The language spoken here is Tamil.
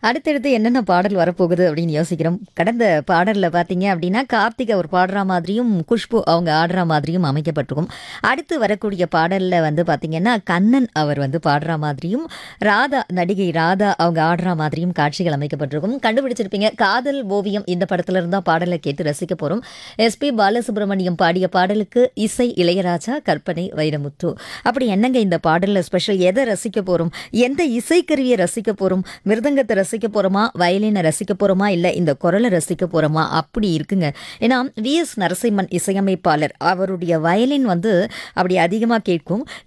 அடுத்தடுத்து என்னென்ன பாடல் வரப்போகுது அப்படின்னு யோசிக்கிறோம் கடந்த பாடலில் பார்த்தீங்க அப்படின்னா கார்த்திக் அவர் பாடுற மாதிரியும் குஷ்பு அவங்க ஆடுற மாதிரியும் அமைக்கப்பட்டிருக்கும் அடுத்து வரக்கூடிய பாடலில் வந்து பார்த்தீங்கன்னா கண்ணன் அவர் வந்து பாடுற மாதிரியும் ராதா நடிகை ராதா அவங்க ஆடுற மாதிரியும் காட்சிகள் அமைக்கப்பட்டிருக்கும் கண்டுபிடிச்சிருப்பீங்க காதல் ஓவியம் இந்த படத்துல இருந்தா பாடலை கேட்டு ரசிக்க போகிறோம் எஸ்பி பாலசுப்ரமணியம் பாடிய பாடலுக்கு இசை இளையராஜா கற்பனை வைரமுத்து அப்படி என்னங்க இந்த பாடலில் ஸ்பெஷல் எதை ரசிக்க போகிறோம் எந்த இசைக்கருவியை ரசிக்க போகிறோம் மிருதங்கத்தை ரசிக்க போகிறோமா வயலினை ரசிக்க போகிறோமா இல்லை இந்த குரலை ரசிக்க போகிறோமா அப்படி இருக்குங்க ஏன்னா வி எஸ் நரசிம்மன் இசையமைப்பாளர் அவருடைய வயலின் வந்து அப்படி அதிகமாக கேட்கும்